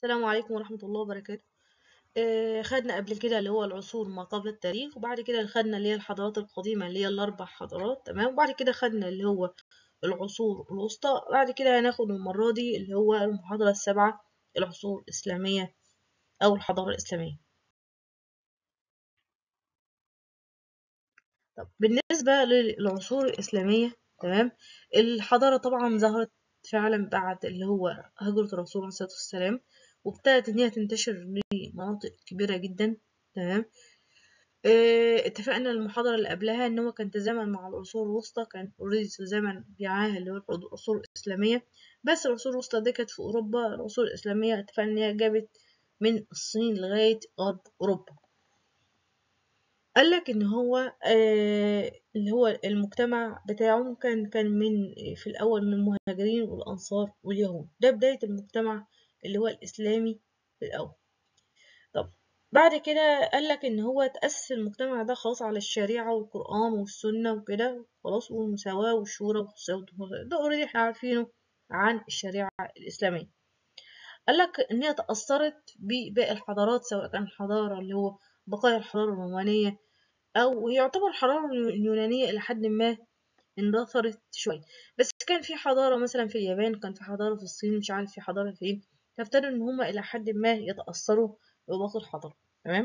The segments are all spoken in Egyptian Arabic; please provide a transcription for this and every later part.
السلام عليكم ورحمة الله وبركاته آه خدنا قبل كده اللي هو العصور ما قبل التاريخ وبعد كده خدنا اللي هي الحضارات القديمة اللي هي الأربع حضارات تمام وبعد كده خدنا اللي هو العصور الوسطى بعد كده هناخد المرة دي اللي هو المحاضرة السابعة العصور الإسلامية أو الحضارة الإسلامية طب بالنسبة للعصور الإسلامية تمام الحضارة طبعا ظهرت فعلا بعد اللي هو هجرة الرسول عليه الصلاة والسلام وابتدت إن هي تنتشر لمناطق كبيرة جدا تمام اه اتفقنا المحاضرة اللي قبلها إن هو كان تزامن مع العصور الوسطى كان اوريدي تزامن معاها اللي هو العصور الإسلامية بس العصور الوسطى دي كانت في أوروبا العصور الإسلامية اتفقنا إن هي جابت من الصين لغاية غرب أوروبا قالك إن هو آه اللي هو المجتمع بتاعه كان كان من في الأول من المهاجرين والأنصار واليهود ده بداية المجتمع اللي هو الإسلامي في الأول طب بعد كده قالك إن هو تأسس المجتمع ده خلاص على الشريعة والقرآن والسنة وكده خلاص والمساواة والشورى والخصوصية ده أوريدي احنا عارفينه عن الشريعة الإسلامية قالك إن هي تأثرت بباقي الحضارات سواء كان الحضارة اللي هو بقايا الحضارة الرومانية أو يعتبر الحضارة اليونانية إلى حد ما اندثرت شوية بس كان في حضارة مثلا في اليابان كان في حضارة في الصين مش عارف في حضارة فين فابتدوا إن هما إلى حد ما يتأثروا بباقي الحضارة تمام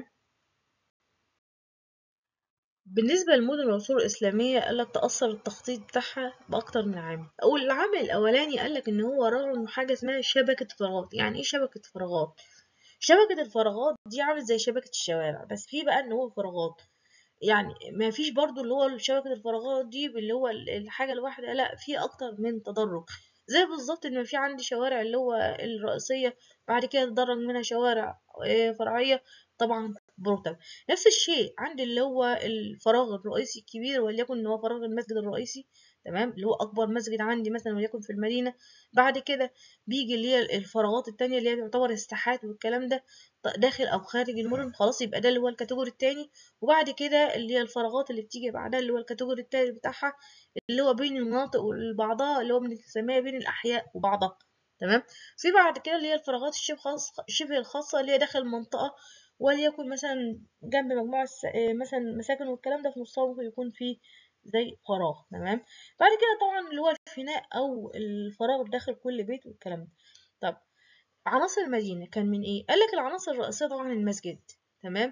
بالنسبة لمدن العصور الإسلامية قالك تأثر التخطيط بتاعها بأكتر من عامل أول العامل الأولاني قالك إن هو رغم حاجة اسمها شبكة فراغات يعني إيه شبكة فراغات؟ شبكة الفراغات دي عامل زي شبكة الشوارع بس في بقى إن هو فراغات يعني ما فيش برضو اللي هو شبكة الفراغات دي اللي هو الحاجة الواحدة لا في أكتر من تدرج زي بالظبط إن في عندي شوارع اللي هو الرئيسية بعد كده تدرج منها شوارع فرعية طبعا برتب نفس الشيء عندي اللي هو الفراغ الرئيسي الكبير وليكن إن هو فراغ المسجد الرئيسي تمام اللي هو أكبر مسجد عندي مثلا وليكن في المدينة بعد كده بيجي اللي هي الفراغات التانية اللي هي تعتبر الساحات والكلام ده داخل أو خارج المدن خلاص يبقى ده اللي هو الكاتيجوري التاني وبعد كده اللي هي الفراغات اللي بتيجي بعدها اللي هو الكاتيجوري التالت بتاعها اللي هو بين المناطق وبعضها اللي هو بنسميها بين الأحياء وبعضها تمام في بعد كده اللي هي الفراغات الشبه خاص شبه الخاصة اللي هي داخل منطقة وليكن مثلا جنب مجموعة مثلا مساكن والكلام ده في نصها ممكن يكون في زي فراغ تمام بعد كده طبعا اللي هو الفناء او الفراغ داخل كل بيت والكلام ده طب عناصر المدينة كان من ايه قالك العناصر الرئيسية طبعا المسجد تمام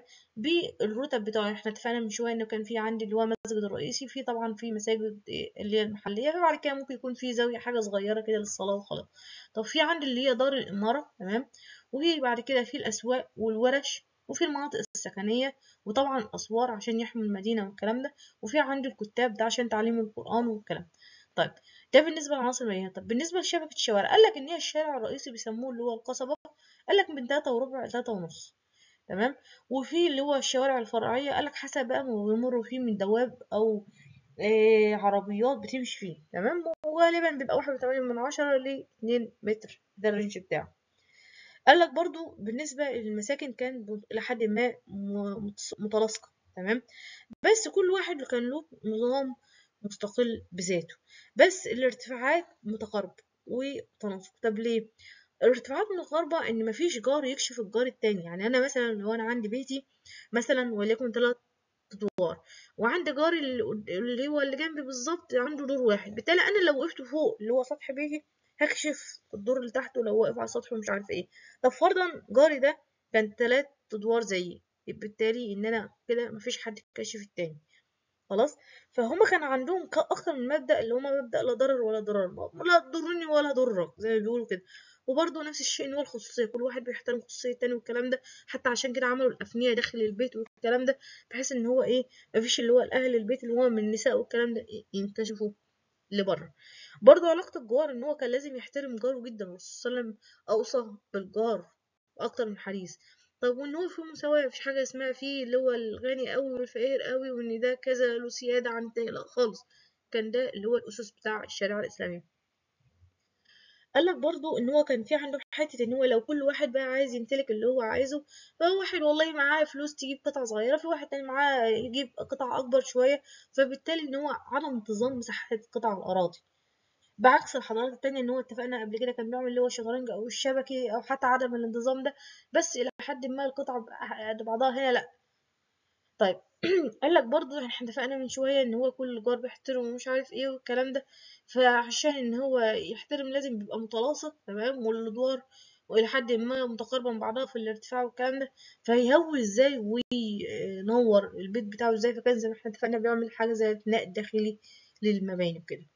بالرتب بتاعه احنا اتفقنا من شويه انه كان في عندي اللي هو المسجد الرئيسي في طبعا في مساجد اللي هي المحليه فبعد كده ممكن يكون في زاويه حاجه صغيره كده للصلاه وخلاص طب في عندي اللي هي دار الاماره تمام وفي بعد كده في الاسواق والورش وفي المناطق السكنية وطبعا الأسوار عشان يحموا المدينة والكلام ده وفي عندي الكتاب ده عشان تعليم القرآن والكلام طيب ده بالنسبة لعناصر المدينة طب بالنسبة لشبكة الشوارع قال لك إن هي الشارع الرئيسي بيسموه اللي هو القصبة قال لك من تلاتة وربع لتلاتة ونص تمام وفي اللي هو الشوارع الفرعية قال لك حسب بقى ما بيمروا فيه من دواب أو إيه عربيات بتمشي فيه تمام وغالبا بيبقى واحد وتمانية من عشرة لاتنين متر ده الرينج بتاعه قال لك برضو بالنسبة للمساكن كان لحد ما متلاصقة تمام بس كل واحد كان له نظام مستقل بذاته بس الارتفاعات متقاربة وتناسق طب ليه؟ الارتفاعات متقاربة ان مفيش جار يكشف الجار التاني يعني انا مثلا لو انا عندي بيتي مثلا وليكن تلات ادوار وعندي جاري اللي هو اللي جنبي بالظبط عنده دور واحد بالتالي انا لو وقفت فوق اللي هو سطح بيتي هكشف الدور اللي تحته لو واقف على السطح ومش عارف ايه طب فرضا جاري ده كان تلات ادوار زيي بالتالي ان انا كده مفيش حد كاشف التاني خلاص فهم كان عندهم اكتر من مبدا اللي هما مبدا لا ضرر ولا ضرر لا تضرني ولا ضرك زي ما بيقولوا كده وبرضه نفس الشيء ان هو الخصوصيه كل واحد بيحترم خصوصيه التاني والكلام ده حتى عشان كده عملوا الافنيه داخل البيت والكلام ده بحيث ان هو ايه مفيش اللي هو الاهل البيت اللي هو من النساء والكلام ده ينكشفوا لبره برضه علاقة الجار ان هو كان لازم يحترم جاره جدا الرسول صلى الله عليه وسلم اوصى بالجار اكتر من حديث طب وان هو في مساواة مفيش حاجة اسمها فيه اللي هو الغني قوي والفقير قوي وان ده كذا له سيادة عن التاني لا خالص كان ده اللي هو الاسس بتاع الشريعة الاسلامية قالك برضو ان هو كان في عنده حتة ان هو لو كل واحد بقى عايز يمتلك اللي هو عايزه فهو واحد والله معاه فلوس تجيب قطعة صغيرة في واحد تاني معاه يجيب قطعة اكبر شوية فبالتالي ان هو عدم انتظام مساحات قطع الاراضي بعكس الحضارات التانية ان هو اتفقنا قبل كده كان بيعمل اللي هو الشطرنج او الشبكي او حتى عدم الانتظام ده بس الى حد ما القطعة قد بعضها هنا لا طيب قال لك برضو احنا اتفقنا من شوية ان هو كل جار بيحترم ومش عارف ايه والكلام ده فعشان ان هو يحترم لازم بيبقى متلاصق تمام والادوار والى حد ما متقاربة من بعضها في الارتفاع والكلام ده فيهوي ازاي وينور البيت بتاعه ازاي فكان زي ما احنا اتفقنا بيعمل حاجة زي البناء الداخلي للمباني وكده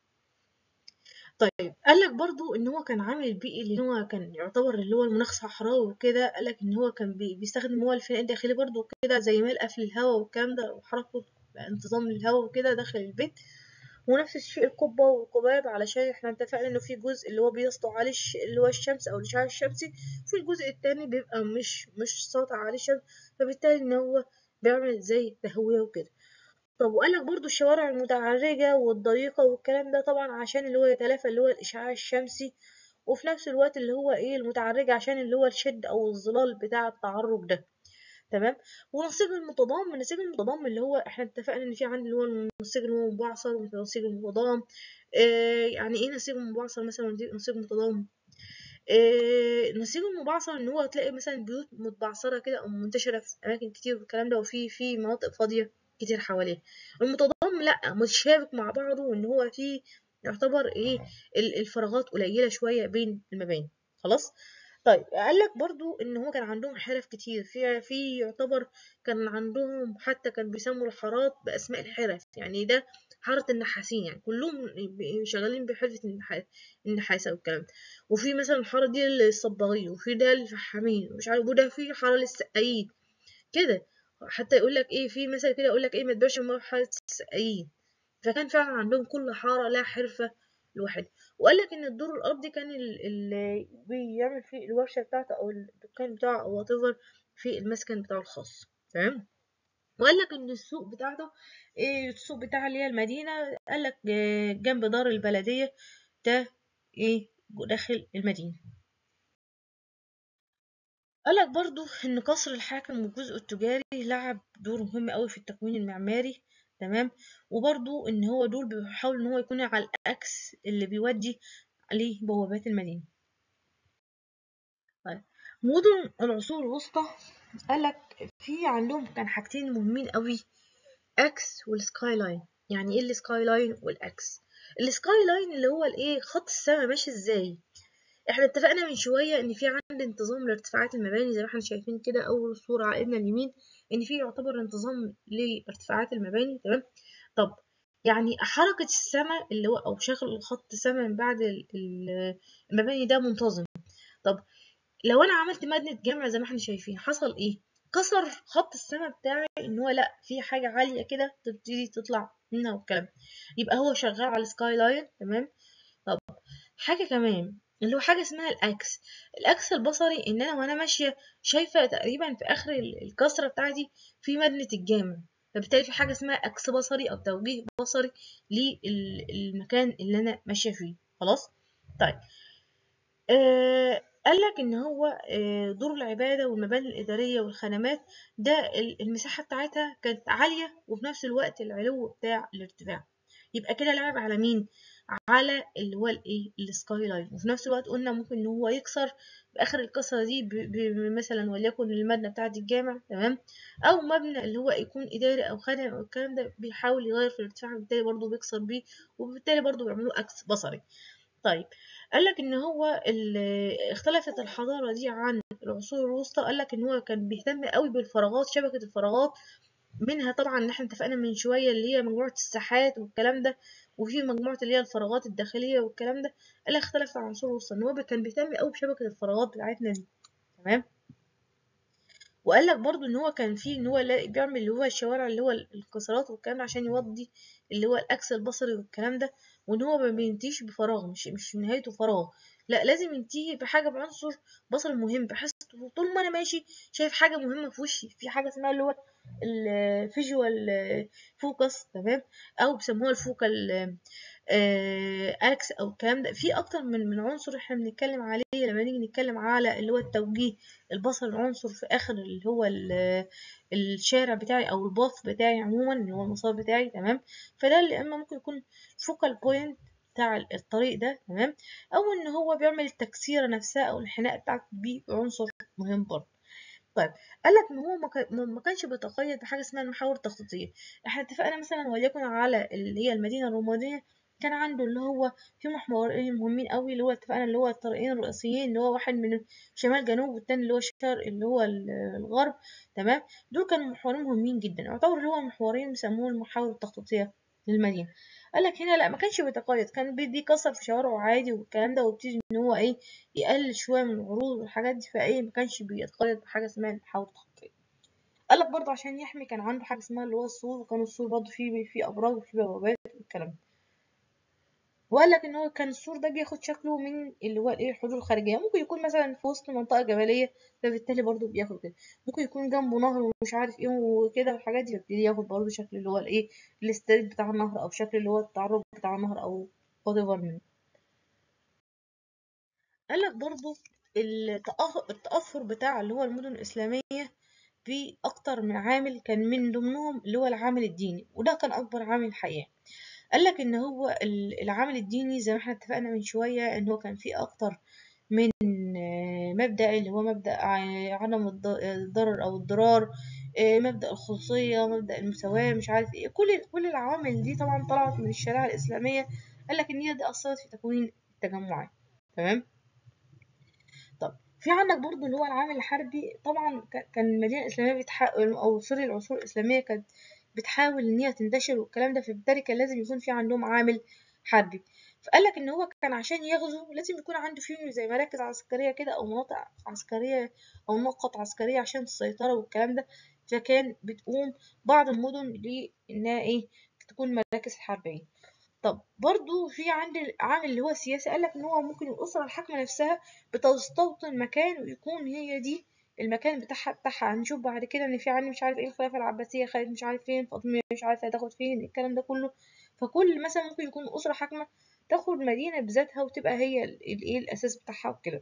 طيب قال لك برضو ان هو كان عامل البيئي اللي هو كان يعتبر اللي هو المناخ صحراوي وكده قال لك ان هو كان بي- بيستخدم هو الفناء الداخلي برضو كده زي ما قفل الهواء والكلام ده وحركه انتظام الهواء وكده داخل البيت ونفس الشيء القبة والقباب علشان احنا اتفقنا انه في جزء اللي هو بيسطع عليه الش- اللي هو الشمس او الاشعاع الشمسي في الجزء التاني بيبقى مش مش ساطع عليه الشمس فبالتالي ان هو بيعمل زي تهوية وكده طب وقال لك برضو الشوارع المتعرجة والضيقة والكلام ده طبعا عشان اللي هو يتلافى اللي هو الإشعاع الشمسي وفي نفس الوقت اللي هو ايه المتعرجة عشان اللي هو الشد أو الظلال بتاع التعرج ده تمام ونسيج المتضام النسيج المتضام اللي هو احنا اتفقنا ان في عندي اللي هو النسيج اللي هو مبعثر والنسيج المتضام آه يعني ايه نسيج مبعثر مثلا ونسيج متضام آه النسيج المبعثر ان هو هتلاقي مثلا بيوت متبعثرة كده او منتشرة في اماكن كتير والكلام ده وفي في مناطق فاضية كتير حواليه المتضام لا متشابك مع بعضه وان هو فيه يعتبر ايه ال- الفراغات قليلة شوية بين المباني خلاص طيب قال لك برضو ان هو كان عندهم حرف كتير في في يعتبر كان عندهم حتى كان بيسموا الحارات باسماء الحرف يعني ده حارة النحاسين يعني كلهم ب- شغالين بحرفة النحاس النحاسة والكلام ده وفي مثلا الحارة دي للصباغين وفي ده للفحامين ومش عارف وده في حارة للسقايين كده حتى يقول لك ايه في مثل كده يقول لك ايه ما تبيعش مرة حارة السقايين فكان فعلا عندهم كل حارة لها حرفة لوحدها وقال لك ان الدور الارضي كان اللي بيعمل فيه الورشة بتاعته او الدكان بتاعه او whatever في المسكن بتاعه الخاص تمام وقال لك ان السوق بتاعته ايه السوق بتاع اللي هي المدينة قال لك آه، جنب دار البلدية ده ايه داخل المدينة قال لك برضو ان قصر الحاكم والجزء التجاري لعب دور مهم قوي في التكوين المعماري تمام وبرضو ان هو دول بيحاول ان هو يكون على الاكس اللي بيودي عليه بوابات المدينة طيب مدن العصور الوسطى قال لك في عندهم كان حاجتين مهمين قوي اكس والسكاي لاين يعني ايه السكاي لاين والاكس السكاي لاين اللي هو الايه خط السماء ماشي ازاي احنا اتفقنا من شويه ان في عند انتظام لارتفاعات المباني زي ما احنا شايفين كده اول صوره على ايدنا اليمين ان في يعتبر انتظام لارتفاعات المباني تمام طب يعني حركه السماء اللي هو او شغل خط السماء من بعد ال- ال- المباني ده منتظم طب لو انا عملت مبنى جامع زي ما احنا شايفين حصل ايه كسر خط السماء بتاعي ان هو لا في حاجه عاليه كده تبتدي تطلع منها والكلام يبقى هو شغال على السكاي لاين تمام طب حاجه كمان اللي هو حاجه اسمها الاكس الاكس البصري ان انا وانا ماشيه شايفه تقريبا في اخر ال- الكسره بتاعتي في مبنى الجامع فبالتالي في حاجه اسمها اكس بصري او توجيه بصري للمكان اللي انا ماشيه فيه خلاص طيب آه قال لك ان هو آه دور العباده والمباني الاداريه والخدمات ده ال- المساحه بتاعتها كانت عاليه وفي نفس الوقت العلو بتاع الارتفاع يبقى كده لعب على مين على اللي هو الايه السكاي لاين وفي نفس الوقت قلنا ممكن ان هو يكسر باخر الكسره دي ب- ب- مثلا وليكن المبنى بتاع الجامع تمام او مبنى اللي هو يكون اداري او خدمي او الكلام ده بيحاول يغير في الارتفاع بالتالي برضه بيكسر بيه وبالتالي برضه بيعملوا عكس بصري طيب قال لك ان هو ال- اختلفت الحضاره دي عن العصور الوسطى قال لك ان هو كان بيهتم قوي بالفراغات شبكه الفراغات منها طبعا ان احنا اتفقنا من شويه اللي هي مجموعه الساحات والكلام ده وفي مجموعه اللي هي الفراغات الداخليه والكلام ده قال لك اختلف عن العصور الوسطى ان هو كان بيهتم قوي بشبكه الفراغات بتاعتنا دي تمام وقال لك برضو ان هو كان فيه ان هو لا- بيعمل اللي هو الشوارع اللي هو الكسرات والكلام ده عشان يوضي اللي هو الاكس البصري والكلام ده وان هو ما بينتهيش بفراغ مش مش نهايته فراغ لا لازم ينتهي بحاجه بعنصر بصري مهم بحيث طول ما انا ماشي شايف حاجه مهمه في وشي في حاجه اسمها اللي هو الفيجوال فوكس تمام او بيسموها الفوكال اكس او الكلام ده في اكتر من من عنصر احنا بنتكلم عليه لما نيجي نتكلم على اللي هو التوجيه البصري عنصر في اخر اللي هو ال- الشارع بتاعي او الباص بتاعي عموما اللي هو المسار بتاعي تمام فده اللي اما ممكن يكون فوكال بوينت بتاع الطريق ده تمام او ان هو بيعمل التكسيره نفسها او الحناء بتاعته دي عنصر مهم برضه طيب قال لك ان هو ما كان- ما- ما كانش بيتقيد بحاجه اسمها المحاور التخطيطيه احنا اتفقنا مثلا وليكن على اللي هي المدينه الرومانيه كان عنده اللي هو في محورين مهمين قوي اللي هو اتفقنا اللي هو الطريقين الرئيسيين اللي هو واحد من شمال جنوب والتاني اللي هو شرق اللي هو ال- الغرب تمام دول كانوا محورين مهمين جدا يعتبر اللي هو محورين بيسموه المحاور التخطيطيه للمدينه قال لك هنا لا ما كانش بيتقيد كان بيدي كسر في شوارعه عادي والكلام ده ويبتدي ان هو ايه يقلل شويه من العروض والحاجات دي فايه ما كانش بيتقيد بحاجه اسمها المحاور التخطيطيه قال لك برضه عشان يحمي كان عنده حاجه اسمها اللي هو السور وكان السور برضه فيه فيه ابراج وفيه بوابات والكلام ده وقال لك ان هو كان السور ده بياخد شكله من اللي هو الايه الحدود الخارجيه ممكن يكون مثلا في وسط منطقه جبليه فبالتالي برضه بياخد كده ممكن يكون جنبه نهر ومش عارف ايه وكده والحاجات دي فبيبتدي ياخد برضه شكل اللي هو الايه الاستريت بتاع النهر او شكل اللي هو التعرج بتاع النهر او whatever منه قال لك برضه التأخ- التأثر بتاع اللي هو المدن الإسلامية في أكتر من عامل كان من ضمنهم اللي هو العامل الديني وده كان أكبر عامل الحقيقة قال لك إن هو ال- العامل الديني زي ما احنا اتفقنا من شوية إن هو كان فيه أكتر من آه، مبدأ اللي هو مبدأ ع- عدم الض- الضرر أو الضرار آه، مبدأ الخصوصية مبدأ المساواة مش عارف ايه كل كل العوامل دي طبعا طلعت من الشريعة الإسلامية قال لك إن هي دي أثرت في تكوين التجمعات تمام طب في عندك برضو اللي هو العامل الحربي طبعا ك- كان المدينة الإسلامية بتحاول أو سوري العصور الإسلامية كانت بتحاول إن هي تنتشر والكلام ده فبالتالي كان لازم يكون في عندهم عامل حربي فقال لك إن هو كان عشان يغزو لازم يكون عنده فيه زي مراكز عسكرية كده أو مناطق عسكرية أو نقط عسكرية عشان السيطرة والكلام ده فكان بتقوم بعض المدن لإنها إيه تكون مراكز حربية طب برضو في عندي عامل اللي هو السياسي قالك ان هو ممكن الاسره الحاكمه نفسها بتستوطن مكان ويكون هي دي المكان بتاعها بتاعها هنشوف بعد كده ان في عندي مش عارف ايه الخلافه العباسيه خالد مش عارف فين فاطمه مش عارف هتاخد فين الكلام ده كله فكل مثلا ممكن يكون اسره حاكمه تاخد مدينه بذاتها وتبقى هي ال- الايه الاساس بتاعها وكده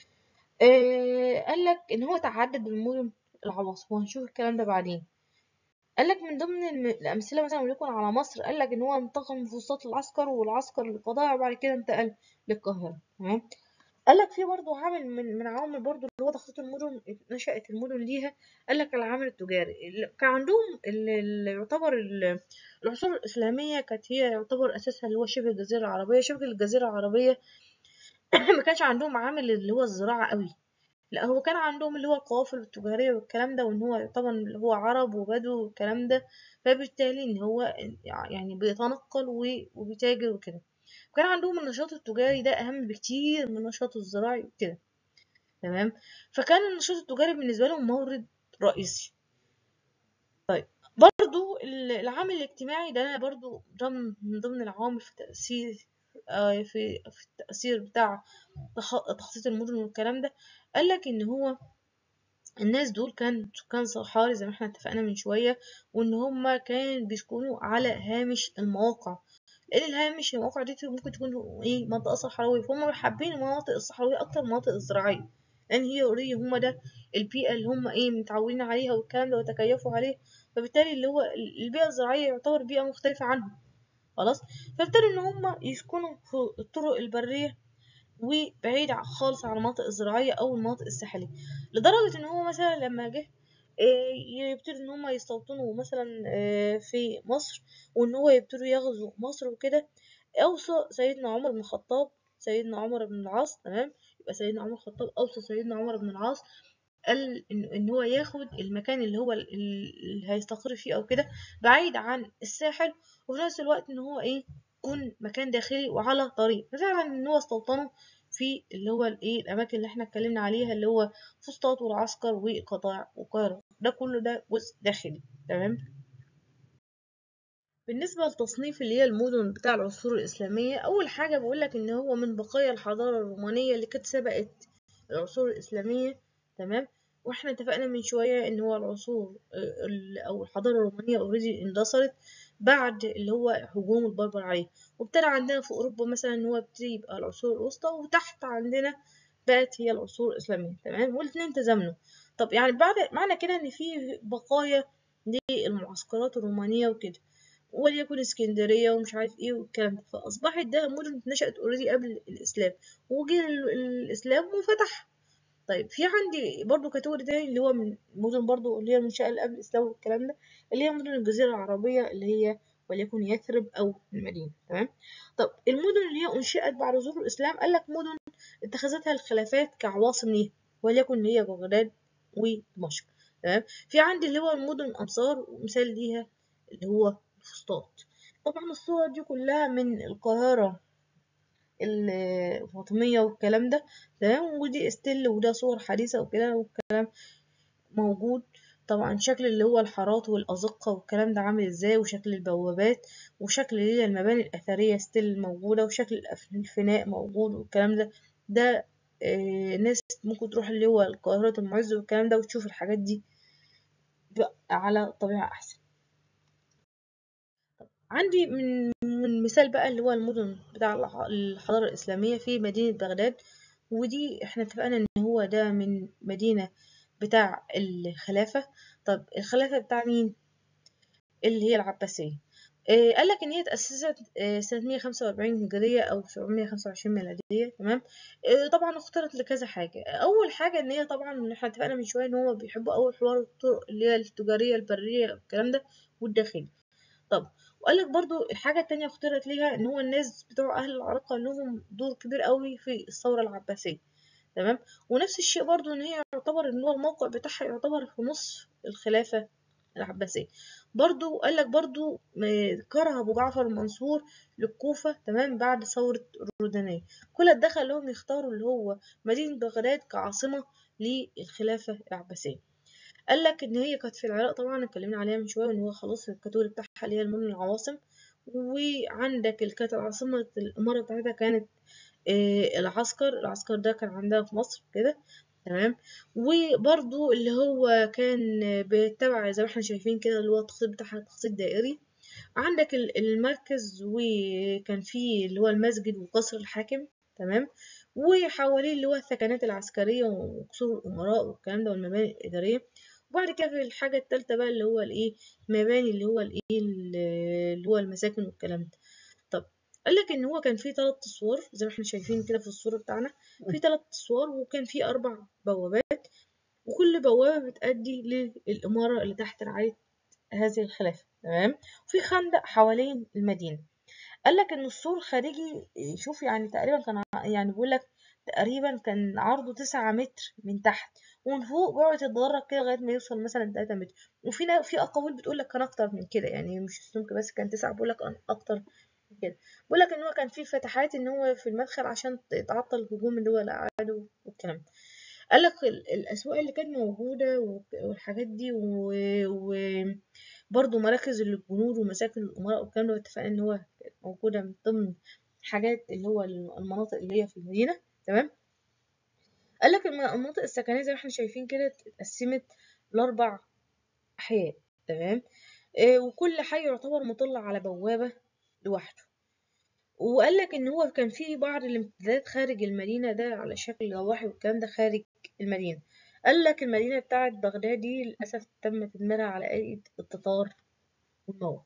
آه قال لك ان هو تعدد المدن العواصم وهنشوف الكلام ده بعدين قال لك من ضمن الم- الأمثلة مثلا وليكن على مصر قال لك إن هو انتقل من فسطاط العسكر والعسكر للقضاء وبعد كده انتقل للقاهرة تمام قال لك في برضه عامل من من عوامل برضه اللي هو تخطيط المدن نشأت المدن ليها قال لك العامل التجاري اللي كان عندهم اللي اللي يعتبر ال- العصور الإسلامية كانت هي يعتبر أساسها اللي هو شبه الجزيرة العربية شبه الجزيرة العربية ما كانش عندهم عامل اللي هو الزراعة قوي لا هو كان عندهم اللي هو القوافل التجارية والكلام ده وان هو طبعا اللي هو عرب وبدو والكلام ده فبالتالي ان هو يعني بيتنقل و- وبيتاجر وكده وكان عندهم النشاط التجاري ده اهم بكتير من النشاط الزراعي وكده تمام فكان النشاط التجاري بالنسبة لهم مورد رئيسي طيب برضو ال- العامل الاجتماعي ده برضو ضمن من ضمن العوامل في تأثير آه، في في التأثير بتاع تخ- تخطيط المدن والكلام ده قالك ان هو الناس دول كان سكان صحاري زي ما احنا اتفقنا من شوية وان هما كان بيسكنوا على هامش المواقع لان الهامش المواقع دي ممكن تكون ايه منطقة صحراوية فهم حابين المناطق الصحراوية اكتر من المناطق الزراعية لان هي اوريدي هما ده البيئة اللي هما ايه متعودين عليها والكلام ده وتكيفوا عليه فبالتالي اللي هو ال- البيئة الزراعية يعتبر بيئة مختلفة عنهم خلاص فابتدوا ان هما يسكنوا في الطرق البرية وبعيد ع- خالص عن المناطق الزراعية أو المناطق الساحلية لدرجة إن هو مثلا لما جه آه، يبتدوا إن هما يستوطنوا مثلا آه، في مصر وإن هو يبتدوا يغزوا مصر وكده أوصى سيدنا عمر بن الخطاب سيدنا عمر بن العاص تمام يبقى سيدنا عمر الخطاب أوصى سيدنا عمر بن العاص قال إن, إن هو ياخد المكان اللي هو ال- ال- اللي هيستقر فيه أو كده بعيد عن الساحل وفي نفس الوقت إن هو إيه يكون مكان داخلي وعلى طريق ففعلا إن هو استوطنه في اللي هو الايه الاماكن اللي احنا اتكلمنا عليها اللي هو فسطاط والعسكر وقطاع وقاهرة ده كله ده جزء داخلي تمام بالنسبة لتصنيف اللي هي المدن بتاع العصور الإسلامية أول حاجة بقولك إن هو من بقايا الحضارة الرومانية اللي كانت سبقت العصور الإسلامية تمام واحنا اتفقنا من شوية إن هو العصور آه، ال- أو الحضارة الرومانية اوريدي اندثرت بعد اللي هو هجوم البربر عليه وابتدى عندنا في أوروبا مثلا إن هو ابتدي يبقى العصور الوسطى وتحت عندنا بقت هي العصور الإسلامية تمام والاتنين تزامنوا طب يعني بعد معنى كده إن في بقايا للمعسكرات الرومانية وكده وليكن اسكندرية ومش عارف ايه والكلام ده فأصبحت ده مدن نشأت اوريدي قبل الإسلام وجه الإسلام وفتح طيب في عندي برضو كاتيجوري تاني اللي هو من مدن برضو اللي هي المنشأة اللي قبل الإسلام والكلام ده اللي هي مدن الجزيرة العربية اللي هي وليكن يثرب أو المدينة تمام طب المدن اللي هي أنشئت بعد ظهور الإسلام قال لك مدن اتخذتها الخلافات كعواصم ليها وليكن اللي هي بغداد ودمشق تمام في عندي اللي هو المدن الأمصار ومثال ليها اللي هو الفسطاط طبعا الصور دي كلها من القاهرة الفاطمية والكلام ده تمام ودي استيل وده صور حديثة وكده والكلام موجود طبعا شكل اللي هو الحارات والأزقة والكلام ده عامل ازاي وشكل البوابات وشكل اللي هي المباني الأثرية ستيل موجودة وشكل الفناء موجود والكلام ده ده آه ناس ممكن تروح اللي هو القاهرة المعز والكلام ده وتشوف الحاجات دي على طبيعة أحسن عندي من من مثال بقى اللي هو المدن بتاع الحضارة الإسلامية في مدينة بغداد ودي احنا اتفقنا ان هو ده من مدينة بتاع الخلافة طب الخلافة بتاع مين اللي هي العباسية إيه قال لك ان هي اتأسست إيه سنة 145 هجرية او 725 ميلادية تمام إيه طبعا اختارت لكذا حاجة اول حاجة ان هي طبعا احنا اتفقنا من شوية ان هو بيحبوا اول حوار الطرق اللي هي التجارية البرية الكلام ده والداخلي طب وقال لك برضو الحاجة التانية اختارت ليها ان هو الناس بتوع اهل العراق لهم دور كبير قوي في الثورة العباسية تمام ونفس الشيء برضو ان هي يعتبر ان هو الموقع بتاعها يعتبر في نصف الخلافة العباسية برضو قال لك برضو كره ابو جعفر المنصور للكوفة تمام بعد ثورة الردانية كل دخل لهم يختاروا اللي هو مدينة بغداد كعاصمة للخلافة العباسية قال لك ان هي كانت في العراق طبعا اتكلمنا عليها من شويه ان هو خلاص الكاتوري بتاعها اللي هي المدن العواصم وعندك اللي كانت عاصمه الاماره بتاعتها كانت آه العسكر العسكر ده كان عندها في مصر كده تمام وبرضو اللي هو كان بيتبع زي ما احنا شايفين كده اللي هو التخطيط بتاعها تخطيط دائري عندك المركز وكان فيه اللي هو المسجد وقصر الحاكم تمام وحواليه اللي هو الثكنات العسكرية وقصور الأمراء والكلام ده والمباني الإدارية وبعد كده في الحاجة التالتة بقى اللي هو الإيه مباني اللي هو الإيه اللي هو المساكن والكلام ده طب قال لك إن هو كان فيه تلات أسوار زي ما احنا شايفين كده في الصورة بتاعنا في تلات أسوار وكان فيه أربع بوابات وكل بوابة بتأدي للإمارة اللي تحت رعاية هذه الخلافة تمام وفي خندق حوالين المدينة قال لك ان السور خارجي شوف يعني تقريبا كان يعني بيقول لك تقريبا كان عرضه تسعة متر من تحت ومن فوق بيقعد يتدرج كده لغايه ما يوصل مثلا 3 متر وفي في اقاويل بتقول لك كان اكتر من كده يعني مش السمك بس كان تسعة بيقول لك اكتر من كده بيقول لك ان هو كان في فتحات ان هو في المدخل عشان يتعطل الهجوم اللي هو الاعادة والكلام ده قال لك الاسواق اللي كانت موجوده والحاجات دي و, و... برضه مراكز للجنود ومساكن الأمراء والكلام ده اتفقنا إن هو موجودة من ضمن حاجات اللي هو المناطق اللي هي في المدينة تمام قال لك المناطق السكنية زي ما احنا شايفين كده اتقسمت لأربع أحياء تمام اه وكل حي يعتبر مطل على بوابة لوحده وقال لك ان هو كان في بعض الامتدادات خارج المدينة ده على شكل ضواحي والكلام ده خارج المدينة قال لك المدينة بتاعت بغداد دي للأسف تم تدميرها على أيدي التتار والنار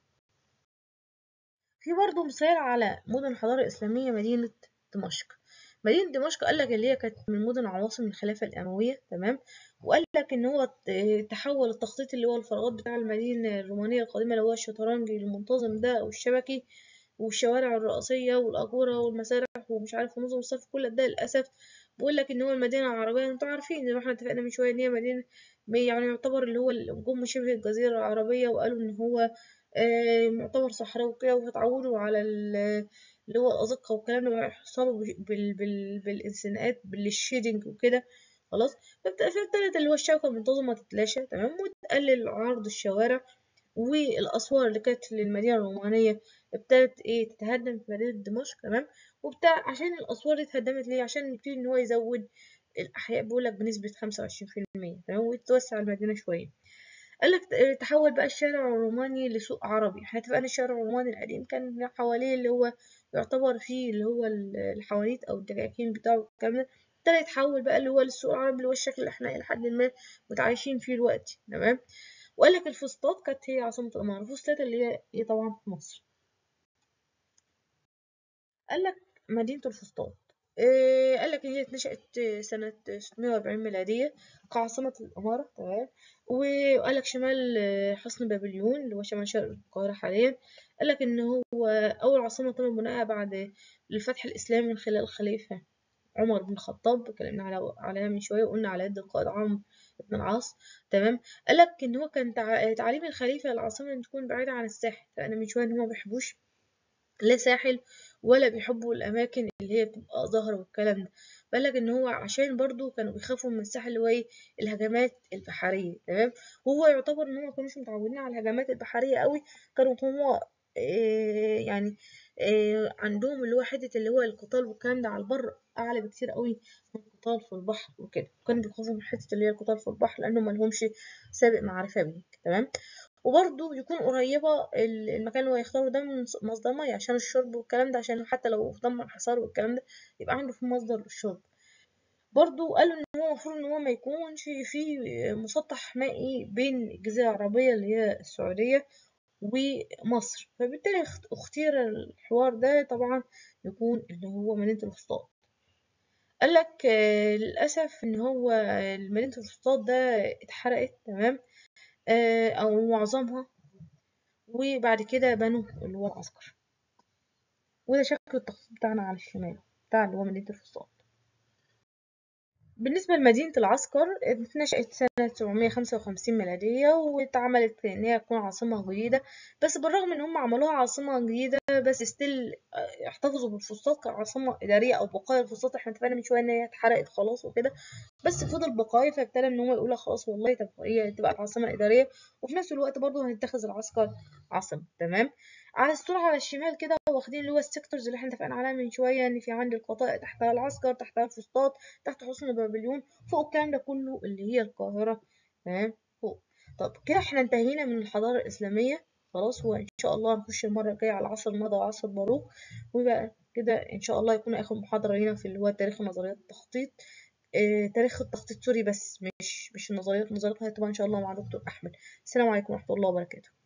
في برضه مثال على مدن حضارة إسلامية مدينة دمشق مدينة دمشق قال لك اللي هي كانت من مدن عواصم الخلافة الأموية تمام وقال لك إن هو تحول التخطيط اللي هو الفراغات بتاع المدينة الرومانية القديمة اللي هو الشطرنجي المنتظم ده والشبكي والشوارع الرئيسية والأجورة والمسارح ومش عارف ونظم الصرف كل ده للأسف بقول لك ان هو المدينه العربيه انتوا عارفين زي ما احنا اتفقنا من شويه ان هي مدينه يعني يعتبر اللي هو جم شبه الجزيره العربيه وقالوا ان هو آه معتبر صحراوي وكده وهتعودوا على اللي هو الازقه والكلام ده وهيحصلوا بال بال بالانسناءات بالشيدنج وكده خلاص فابتدت اللي هو الشبكه المنتظمه تتلاشى تمام وتقلل عرض الشوارع والاسوار اللي كانت للمدينه الرومانيه ابتدت ايه تتهدم في مدينه دمشق تمام وبتاع عشان الاسوار دي اتهدمت ليه عشان يبتدي ان هو يزود الاحياء بيقولك بنسبه خمسة وعشرين في المية تمام ويتوسع المدينه شويه قالك تحول بقى الشارع الروماني لسوق عربي احنا اتفقنا الشارع الروماني القديم كان حواليه اللي هو يعتبر فيه اللي هو الحوانيت او الدكاكين بتاعه الكلام ده ابتدى يتحول بقى اللي هو للسوق العربي اللي هو الشكل اللي احنا لحد ما متعايشين فيه دلوقتي تمام وقال لك الفسطاط كانت هي عاصمة الإمارة فسطاط اللي هي هي طبعا في مصر قال لك مدينة الفسطاط إيه قال لك هي اتنشأت سنة 640 ميلادية كعاصمة الإمارة تمام وقال لك شمال حصن بابليون اللي هو شمال شرق القاهرة حاليا قال لك إن هو أول عاصمة تم بنائها بعد الفتح الإسلامي من خلال الخليفة عمر بن الخطاب اتكلمنا على عليها من شوية وقلنا على يد القائد عمرو بن العاص تمام قال لك إن هو كان تع- تعليم الخليفة العاصمة إن تكون بعيدة عن الساحل فأنا من شوية إن هما مبيحبوش لا ساحل ولا بيحبوا الأماكن اللي هي بتبقى ظاهرة والكلام ده بالك إن هو عشان برضو كانوا بيخافوا من الساحل اللي هو إيه الهجمات البحرية تمام وهو يعتبر إن هما مكانوش متعودين على الهجمات البحرية قوي كانوا هما إيه يعني إيه عندهم اللي هو حتة اللي هو القتال والكلام ده على البر أعلى بكتير قوي من القتال في البحر وكده كانوا بيخافوا من حتة اللي هي القتال في البحر لأنهم ملهمش سابق معرفة بيه تمام وبرضه يكون قريبة ال- المكان اللي هو يختاره ده من ص- مصدر مية عشان الشرب والكلام ده عشان حتى لو في دمر حصار والكلام ده يبقى عنده في مصدر للشرب برضه قالوا إن هو المفروض إن هو ما يكونش في مسطح مائي بين الجزيرة العربية اللي هي السعودية ومصر فبالتالي اخت- اختير الحوار ده طبعا يكون اللي هو مدينة الفسطاط قال لك آه، للأسف إن هو مدينة الفسطاط ده اتحرقت تمام آه، أو معظمها وبعد كده بنوا اللي هو العسكر وده شكل التخطيط بتاعنا على الشمال بتاع اللي هو مدينة الفسطاط بالنسبة لمدينة العسكر اتنشأت سنة 755 ميلادية واتعملت إن هي تكون عاصمة جديدة بس بالرغم إن هم عملوها عاصمة جديدة بس ستيل احتفظوا بالفسطاط كعاصمة إدارية أو بقايا الفسطاط احنا اتفقنا من شوية إن هي اتحرقت خلاص وكده بس فضل بقايا فابتدى إن هو يقول خلاص والله طب هي تبقى العاصمة الإدارية وفي نفس الوقت برضه هنتخذ العسكر عاصمة تمام على الصورة على الشمال كده واخدين اللي هو السيكتورز اللي احنا اتفقنا عليها من شوية إن في عندي القطائع تحتها العسكر تحتها الفسطاط تحت حصن بابليون فوق الكلام ده كله اللي هي القاهرة تمام فوق طب كده احنا انتهينا من الحضارة الإسلامية خلاص وإن شاء الله هنخش المرة الجاية على عصر مضى وعصر باروك ويبقى كده إن شاء الله يكون آخر محاضرة لينا في اللي هو تاريخ نظريات التخطيط اه تاريخ التخطيط سوري بس مش مش النظريات النظريات هتبقى إن شاء الله مع دكتور أحمد السلام عليكم ورحمة الله وبركاته